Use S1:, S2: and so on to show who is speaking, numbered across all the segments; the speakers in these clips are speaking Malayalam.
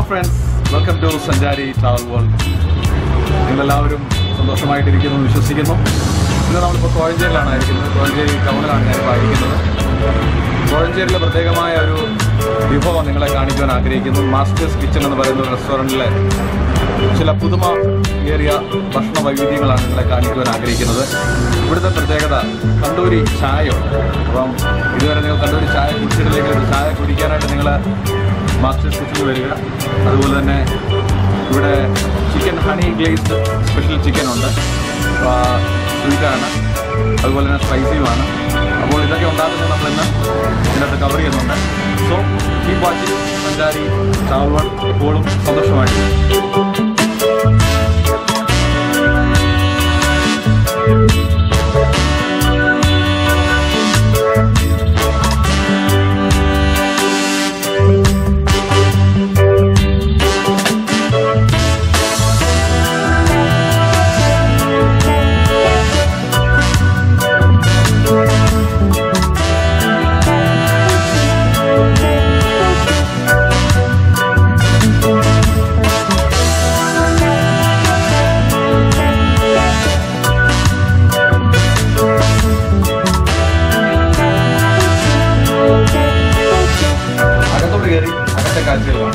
S1: friends welcome to Sanchari travel world നിങ്ങളെല്ലാവരും സന്തോഷമായിട്ടിരിക്കുന്നു എന്ന് വിശ്വസിക്കുന്നു ഇന്ന് നമ്മളിപ്പോൾ കോഴഞ്ചേരിയിലാണ് ആയിരിക്കുന്നത് കോഴഞ്ചേരി ടൗണിലാണ് ഞാനിപ്പോൾ ആയിരിക്കുന്നത് കോഴഞ്ചേരിയിലെ പ്രത്യേകമായ ഒരു വിഭവം നിങ്ങളെ കാണിക്കുവാൻ ആഗ്രഹിക്കുന്നു മാസ്റ്റേഴ്സ് കിച്ചൺ എന്ന് പറയുന്ന ഒരു റെസ്റ്റോറൻറ്റിലെ ചില പുതുമ ഏറിയ ഭക്ഷണ വൈവിധ്യങ്ങളാണ് നിങ്ങളെ കാണിക്കുവാൻ ആഗ്രഹിക്കുന്നത് ഇവിടുത്തെ പ്രത്യേകത കണ്ടൂരി ചായയുണ്ട് അപ്പം ഇതുവരെ നിങ്ങൾ കണ്ടൂരി ചായ കുടിച്ചിട്ടില്ലെങ്കിൽ ഒരു ചായ കുടിക്കാനായിട്ട് നിങ്ങൾ മാസ്റ്റേഴ്സ് കിച്ചണിൽ വരിക അതുപോലെ തന്നെ ഇവിടെ chicken honey glazed special chicken ഉണ്ട് സ്വീറ്റാണ് അതുപോലെ തന്നെ സ്പൈസിയുമാണ് അപ്പോൾ ഇതൊക്കെ ഉണ്ടാക്കുന്നത് നമ്മളിന്ന് ഇതിനകത്ത് കവർ ചെയ്യുന്നുണ്ട് so keep watching Sanchari travel world എപ്പോഴും സന്തോഷമായിട്ട് അകത്തോട്ട് കയറി അകത്തെ കാഴ്ചകളാണ്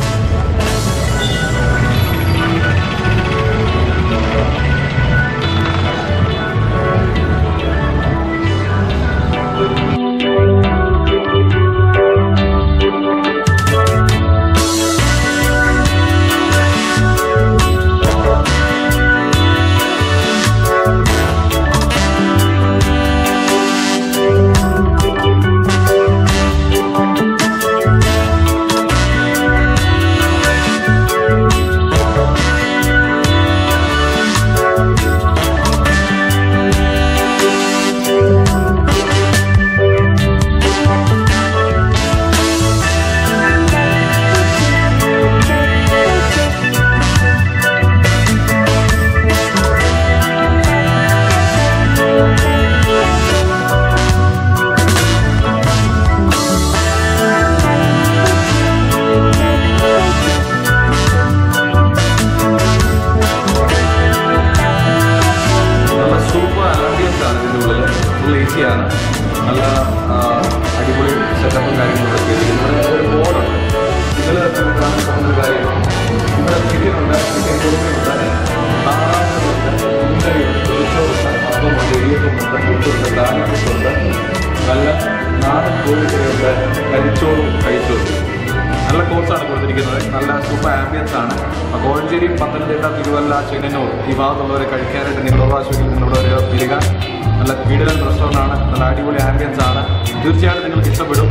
S1: നല്ല സൂപ്പർ ആംബിയൻസ് ആണ് ഇതിൻ്റെ ഉള്ളിൽ ഫുൾ എ സി ആണ് നല്ല ആ, അടിപൊളി സെറ്റപ്പും കാര്യങ്ങളൊക്കെ ചെയ്തിരിക്കുന്നത് ഇവിടെ ഒരു ബോർഡുണ്ട് ഇതിൽ കാണാൻ പോകുന്ന ഒരു കാര്യം ഇവിടെ ചിക്കൻ ഉണ്ട് ചിക്കൻ കുറുക്കുണ്ട് താറാവുണ്ട് ഉണ്ടയുണ്ട് പൊരിച്ചോറുണ്ട് അപ്പമുണ്ട് ഇടിയപ്പമുണ്ട് പുട്ടുണ്ട് ദാനപ്പുട്ടുണ്ട് നല്ല നാടൻ കോഴിക്കറിയുണ്ട് കരിച്ചോറും കഴിച്ചോറും നല്ല കോഴ്സാണ് കൊടുത്തിരിക്കുന്നത് നല്ല സൂപ്പർ ആംബിയൻസ് ആണ് അപ്പോൾ കോഴഞ്ചേരി പത്തനംതിട്ട തിരുവല്ല ചെങ്ങന്നൂർ ഈ ഭാഗത്തുള്ളവരെ കഴിക്കാനായിട്ട് നിങ്ങളുടെ പ്രാവശ്യം നിങ്ങളുടെ ഒരു വരിക നല്ല വീടുകൾ റെസ്റ്റോറൻ്റ് ആണ് നല്ല അടിപൊളി ആംബിയൻസ് ആണ് തീർച്ചയായിട്ടും നിങ്ങൾക്ക് ഇഷ്ടപ്പെടും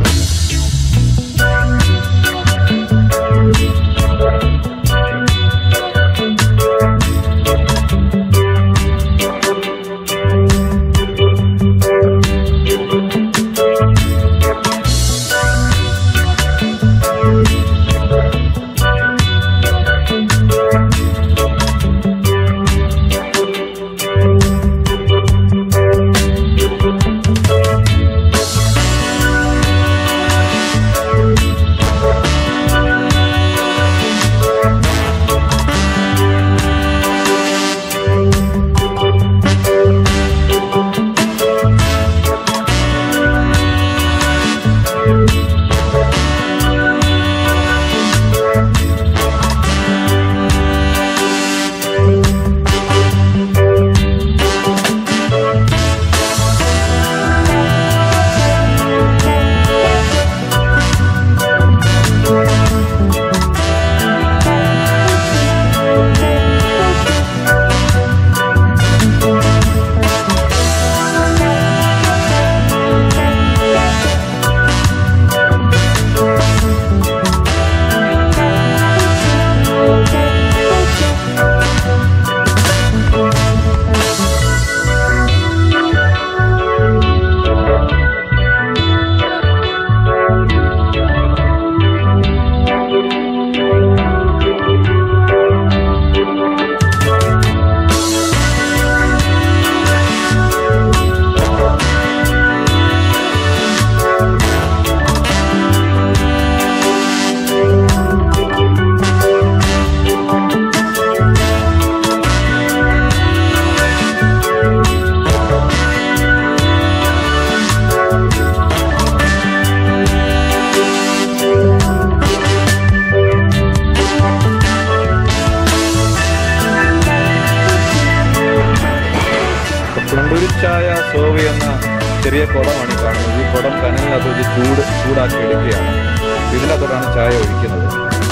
S1: സെർവ് ചെയ്യുന്ന ചെറിയ കുടമാണ് ഈ കാണുന്നത് ഈ കുടം കനലിനകത്ത് വെച്ച് ചൂട് ചൂടാക്കി എടുക്കുകയാണ് ഇതിനകത്തോട്ടാണ് ചായ ഒഴിക്കുന്നത്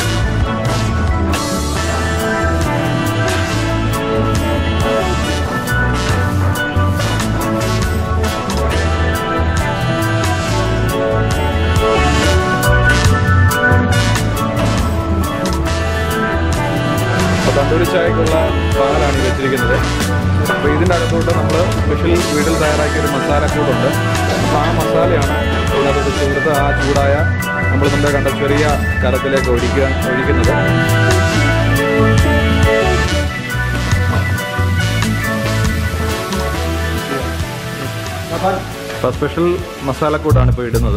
S1: അപ്പോൾ തന്തൂരി ചായക്കുള്ള പാലാണ് ഈ വെച്ചിരിക്കുന്നത് അപ്പോൾ ഇതിൻ്റെ അകത്തോട്ട് നമ്മൾ സ്പെഷ്യൽ വീട്ടിൽ തയ്യാറാക്കിയ ഒരു മസാലക്കൂടുണ്ട് അപ്പോൾ ആ മസാലയാണ് ഇതിനകത്തോട്ട് ചേർത്ത് ആ ചൂടായ നമ്മൾ മുമ്പേ കണ്ട ചെറിയ കലത്തിലേക്ക് ഒഴിക്കുക ഒഴിക്കുന്നത് അപ്പോൾ സ്പെഷ്യൽ മസാലക്കൂട്ടാണ് ഇപ്പോൾ ഇടുന്നത്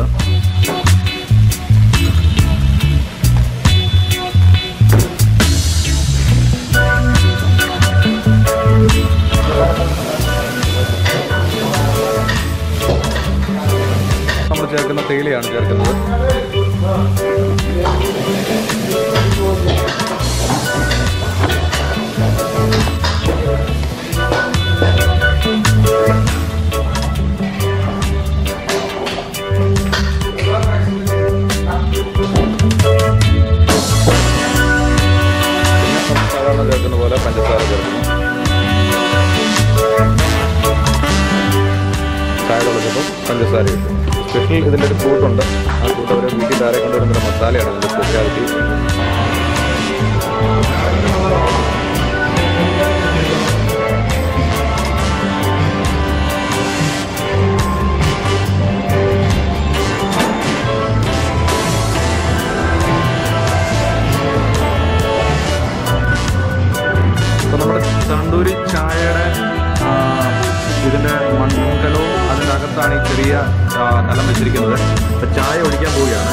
S1: നമ്മൾ ചേർക്കുന്ന തേയിലയാണ് ചേർക്കുന്നത് പിന്നെ നമ്മൾ സാധാരണ ചേർക്കുന്ന പോലെ പഞ്ചസാര ചേർക്കുന്നു ചായ തിളച്ചപ്പോൾ പഞ്ചസാര ഇട്ടു സ്പെഷ്യൽ ഇതിൻ്റെ ഒരു ഫ്രൂട്ടുണ്ട് ആ ഫ്രൂട്ട് അവർ വീട്ടിൽ താരെ കൊണ്ടുവരുന്ന ഒരു മസാലയാണ് ഇതിൻ്റെ സ്പെഷ്യാലിറ്റി അപ്പോൾ നമ്മുടെ തണ്ടൂരി ചായയുടെ ആ, ഇതിൻ്റെ മൺകലവും അതിൻ്റെ അകത്താണ് ഈ ചെറിയ ആ, കലം വെച്ചിരിക്കുന്നത് അപ്പോൾ ചായ ഒഴിക്കാൻ പോവുകയാണ്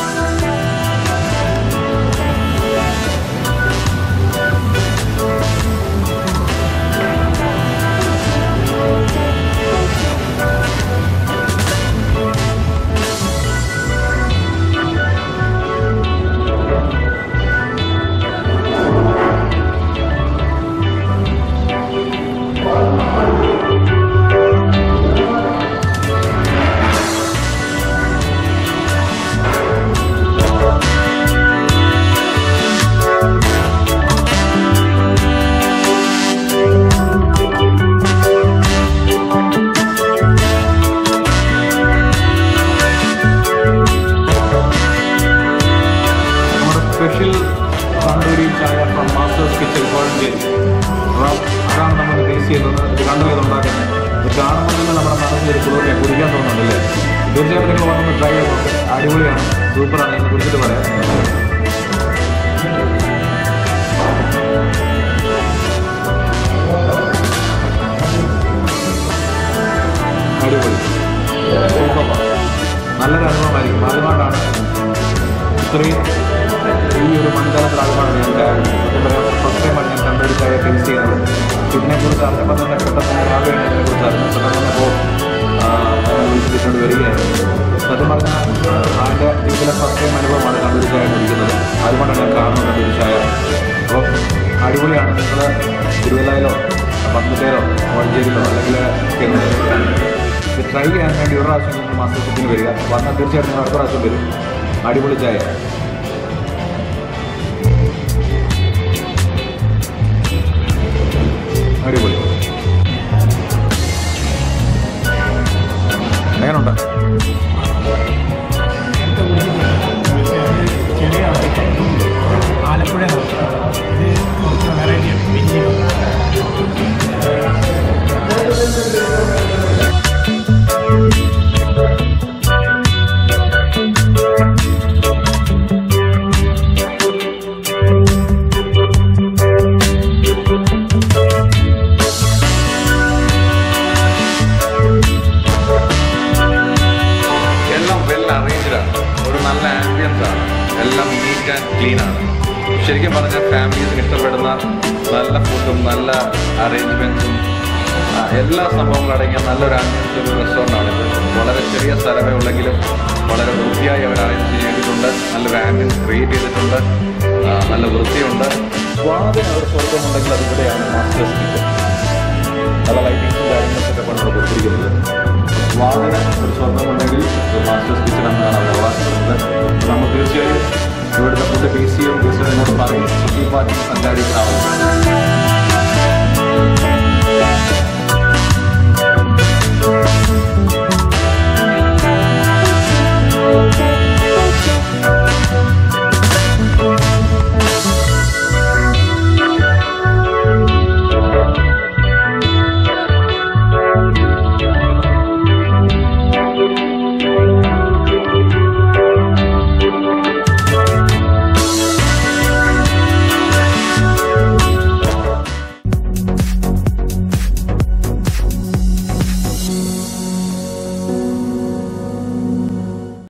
S1: നമ്മുടെ സ്പെഷ്യൽ തണ്ടൂരി ചായ ഫ്രം മാസ്റ്റേഴ്സ് കിച്ചൺ കോഴഞ്ചേരി അപ്പോൾ അതാണ് നമ്മൾ ടേസ്റ്റ് ചെയ്യുന്നത് ഇത് കണ്ടല്ലോ ഇത് ഉണ്ടാക്കുന്നത് ഇത് കാണുമ്പോൾ തന്നെ നമ്മുടെ മനസ്സിൽ ഒരു കുളിർമ കുടിക്കാൻ തോന്നുന്നുണ്ടല്ലേ തീർച്ചയായിട്ടും നിങ്ങൾ വന്നൊന്ന് ട്രൈ ചെയ്ത് നോക്ക് അടിപൊളിയാണ് സൂപ്പറാണ് എന്ന് കുടിച്ചിട്ട് പറയാം അടിപൊളി സൂപ്പർ നല്ലൊരു അനുഭവമായിരിക്കും ആദ്യമായിട്ടാണ് ഇത്രയും ഈ ഒരു മൺകാലത്തിൽ ആദ്യമാണ് ഞാൻ സത്യം പറയാം ഫസ്റ്റ് ടൈമാണ് ഞാൻ കണ്ടൊരു ചായ ടേസ്റ്റ് ചെയ്യുന്നത് ഇതിനെക്കുറിച്ച് അറിഞ്ഞപ്പോൾ തന്നെ പെട്ടെന്ന് രാവിലെ ഇതിനെക്കുറിച്ച് അറിഞ്ഞു പെട്ടെന്ന് തന്നെ അപ്പോൾ വിളിച്ചിട്ടുണ്ട് വരികയായിരുന്നു സത്യം പറഞ്ഞാൽ അതിൻ്റെ ജീവിതത്തിലെ ഫസ്റ്റ് ടൈം അനുഭവമാണ് കണ്ടൊരു ചായ കുടിക്കുന്നത് അതുകൊണ്ടാണ് ഞാൻ കാണുന്നത് കണ്ടൊരു ചായ അപ്പോൾ അടിപൊളിയാണ് നിങ്ങൾ തിരുവല്ലയിലോ പത്തനംതിട്ടയിലോ കോഴഞ്ചേരിയിലോ അല്ലെങ്കിൽ കേരളത്തിലോ ഇത് ട്രൈ ചെയ്യാൻ വേണ്ടി ഒരു പ്രാവശ്യം നിങ്ങൾ മാസത്തിൽ വരിക വന്നാൽ തീർച്ചയായിട്ടും നിങ്ങൾ അടുത്ത പ്രാവശ്യം വരും അടിപൊളി ചായ അടിപൊളി എങ്ങനെയുണ്ട്
S2: ചെറിയ ആലപ്പുഴ ഇത് വെറൈറ്റിയാണ് വലിയ
S1: എല്ലാം വെൽ അറേഞ്ച്ഡ് ആണ് ഒരു നല്ല ആംബിയൻസ് ആണ് എല്ലാം നീറ്റ് ആൻഡ് ക്ലീൻ ആണ് ശരിക്കും പറഞ്ഞാൽ ഫാമിലീസിന് ഇഷ്ടപ്പെടുന്ന നല്ല ഫുഡും നല്ല അറേഞ്ച്മെൻറ്റ്സും എല്ലാ സംഭവങ്ങളും അടങ്ങിയ നല്ലൊരു ആംബിയൻസ് ഒരു റെസ്റ്റോറൻ്റ് ആണിത് വളരെ ചെറിയ സ്ഥലമേ ഉള്ളെങ്കിലും വളരെ വൃത്തിയായി അവർ അറേഞ്ച് ചെയ്തിട്ടുണ്ട് നല്ലൊരു ആംബിയൻസ് ക്രിയേറ്റ് ചെയ്തിട്ടുണ്ട് ആ, നല്ല വൃത്തിയുണ്ട് സ്വാദിന് അവർ സ്വർഗമുണ്ടെങ്കിൽ അതിവിടെയാണ് മാസ്റ്റേഴ്സ് കിച്ചൺ നല്ല ലൈറ്റിങ്സും കാര്യങ്ങളൊക്കെ നമ്മൾ കൊടുത്തിരിക്കുന്നത് വാതിന് ഒരു സ്വർണ്ണമുണ്ടെങ്കിൽ ഒരു മാസ്റ്റേഴ്സ് കിച്ചൺ എന്നാണ് അവർ അവകാശപ്പെടുന്നത് അപ്പോൾ നമ്മൾ തീർച്ചയായും ഇവിടുത്തെ ഫുഡ് ടേസ്റ്റ് ചെയ്യും തീർച്ചയായും എന്നോട് പറയും ഈ പാറ്റി സഞ്ചാരി ട്രാവൽ